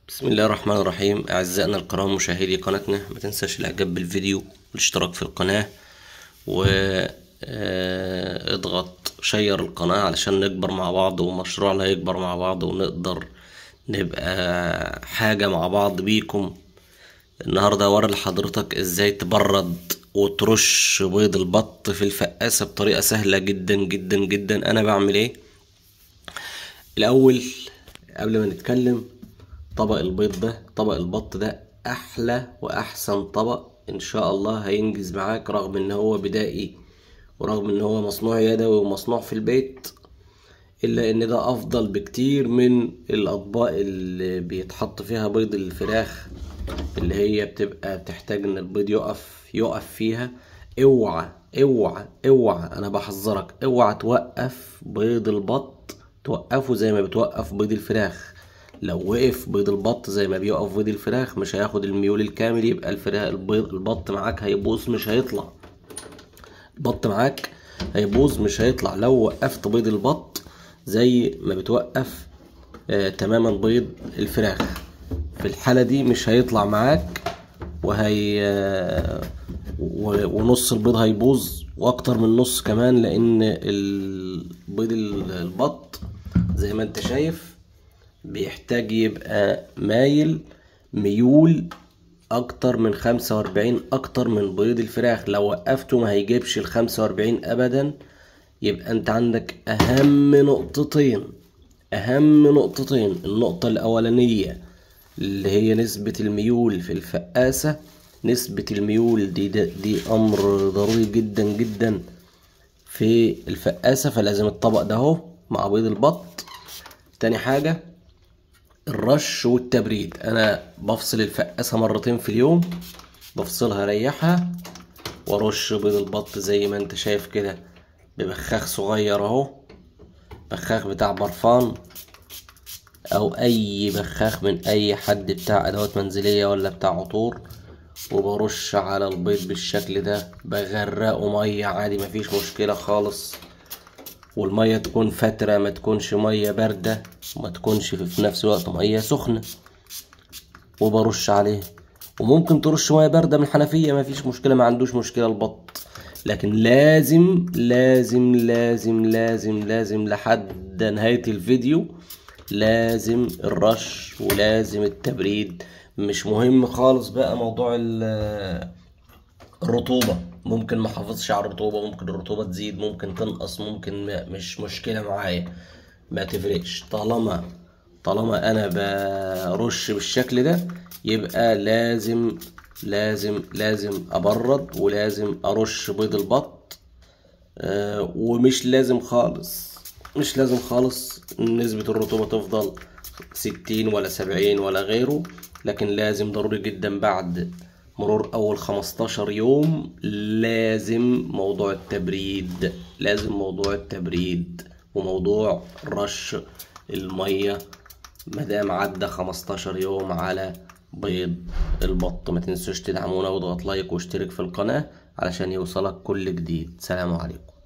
بسم الله الرحمن الرحيم أعزائنا الكرام مشاهدي قناتنا ما تنساش الإعجاب بالفيديو والاشتراك في القناة و آه، اضغط شير القناة علشان نكبر مع بعض ومشروعنا يكبر مع بعض ونقدر نبقى حاجة مع بعض بيكم النهاردة هوري لحضرتك ازاي تبرد وترش بيض البط في الفقاسة بطريقة سهلة جدا جدا جدا أنا بعمل ايه الأول قبل ما نتكلم طبق البيض ده طبق البط ده احلى واحسن طبق ان شاء الله هينجز معاك رغم ان هو بدائي ورغم ان هو مصنوع يدوي ومصنوع في البيت الا ان ده افضل بكتير من الاطباق اللي بيتحط فيها بيض الفراخ اللي هي بتبقى بتحتاج ان البيض يقف يقف فيها اوعى اوعى اوعى انا بحذرك اوعى توقف بيض البط توقفه زي ما بتوقف بيض الفراخ لو وقف بيض البط زي ما بيقف بيض الفراخ مش هياخد الميول الكامل يبقى الفراخ البيض البط معاك هيبوظ مش هيطلع البط معاك هيبوظ مش هيطلع لو وقفت بيض البط زي ما بتوقف آه تماما بيض الفراخ في الحالة دي مش هيطلع معاك وهي آه و- ونص البيض هيبوظ واكتر من نص كمان لان البيض البط زي ما انت شايف بيحتاج يبقى مايل ميول اكتر من خمسة واربعين اكتر من بيض الفراخ لو وقفته ما هيجيبش الخمسة واربعين ابدا يبقى انت عندك اهم نقطتين اهم نقطتين النقطة الاولانية اللي هي نسبة الميول في الفقاسة نسبة الميول دي دي, دي امر ضروري جدا جدا في الفقاسة فلازم الطبق ده اهو مع بيض البط تاني حاجة الرش والتبريد انا بفصل الفقاسة مرتين في اليوم بفصلها اريحها وارش بيض البط زي ما انت شايف كده ببخاخ صغير اهو بخاخ بتاع برفان او اي بخاخ من اي حد بتاع ادوات منزلية ولا بتاع عطور وبرش على البيض بالشكل ده بغرقه مية عادي مفيش مشكلة خالص والمية تكون فترة ما تكونش مية باردة وما تكونش في في نفس الوقت مية سخنة وبرش عليه وممكن ترش مية باردة من الحنفية مفيش مشكلة ما عندوش مشكلة البط لكن لازم لازم لازم لازم لازم لحد نهاية الفيديو لازم الرش ولازم التبريد مش مهم خالص بقى موضوع ال- الرطوبة ممكن ما احافظش على الرطوبة ممكن الرطوبة تزيد ممكن تنقص ممكن ما مش مشكلة معايا ما تفرقش طالما طالما انا برش بالشكل ده يبقى لازم لازم لازم ابرد ولازم ارش بيض البط آه، ومش لازم خالص مش لازم خالص نسبة الرطوبة تفضل ستين ولا سبعين ولا غيره لكن لازم ضروري جدا بعد مرور أول خمستاشر يوم لازم موضوع التبريد لازم موضوع التبريد وموضوع رش المية مادام عدى خمستاشر يوم على بيض البط ما تنسوش تدعمونا واضغط لايك واشترك في القناة علشان يوصلك كل جديد سلام عليكم